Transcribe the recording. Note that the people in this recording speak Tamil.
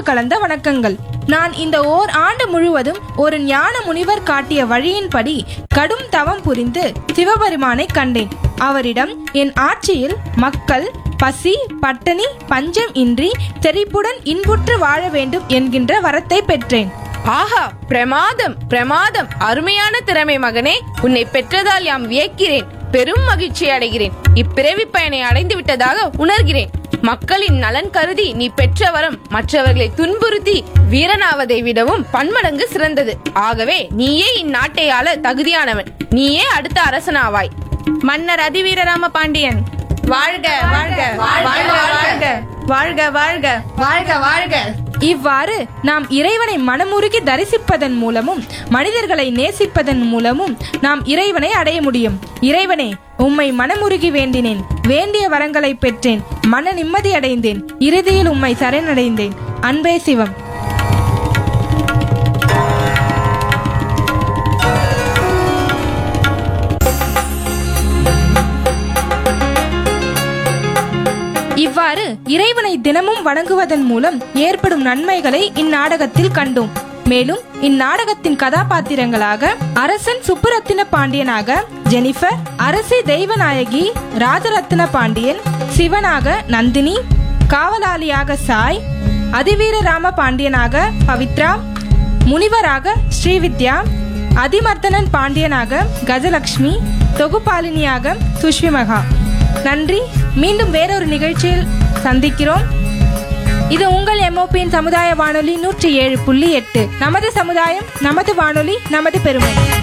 கலந்த வணக்கங்கள் நான் இந்த ஓர் ஆண்டு முழுவதும் ஒரு ஞான முனிவர் காட்டிய வழியின்படி கடும் தவம் புரிந்து சிவபெருமானை கண்டேன் அவரிடம் என் ஆட்சியில் மக்கள் பசி பட்டினி பஞ்சம் இன்றி செழிப்புடன் இன்புற்று வாழ வேண்டும் என்கின்ற வரத்தை பெற்றேன் ஆஹா பிரமாதம் பிரமாதம் அருமையான திறமை மகனே உன்னை பெற்றதால் யாம் வியக்கிறேன் பெரும் மகிழ்ச்சி அடைகிறேன் இப்பிறவி பயனை அடைந்து விட்டதாக உணர்கிறேன் மக்களின் நலன் கருதி நீ பெற்ற வரம் மற்றவர்களை துன்புறுத்தி வீரனாவதை விடவும் பன்மடங்கு சிறந்தது ஆகவே நீயே இந்நாட்டை ஆள தகுதியானவன் நீயே அடுத்த அரசனாவாய் மன்னர் அதிவீரராம பாண்டியன் வாழ்க வாழ்க வாழ்க வாழ்க வாழ்க வாழ்க வாழ்க வாழ்க இவ்வாறு நாம் இறைவனை மனமுருகி தரிசிப்பதன் மூலமும் மனிதர்களை நேசிப்பதன் மூலமும் நாம் இறைவனை அடைய முடியும் இறைவனே உம்மை மனமுருகி வேண்டினேன் வேண்டிய வரங்களை பெற்றேன் மன நிம்மதி அடைந்தேன் இறுதியில் உம்மை சரணடைந்தேன் அன்பே சிவம் இவ்வாறு இறைவனை தினமும் வணங்குவதன் மூலம் ஏற்படும் நன்மைகளை இந்நாடகத்தில் கண்டோம் மேலும் இந்நாடகத்தின் கதாபாத்திரங்களாக அரசன் சுப்புரத்தின பாண்டியனாக ஜெனிஃபர் அரசி தெய்வநாயகி ராஜரத்ன பாண்டியன் சிவனாக நந்தினி காவலாளியாக சாய் அதிவீர ராம பாண்டியனாக பவித்ரா முனிவராக ஸ்ரீவித்யா அதிமர்தனன் பாண்டியனாக கஜலட்சுமி தொகுப்பாளினியாக சுஷ்மிமகா நன்றி மீண்டும் வேறொரு நிகழ்ச்சியில் சந்திக்கிறோம் இது உங்கள் எம்ஓபியின் சமுதாய வானொலி நூற்றி ஏழு புள்ளி எட்டு நமது சமுதாயம் நமது வானொலி நமது பெருமை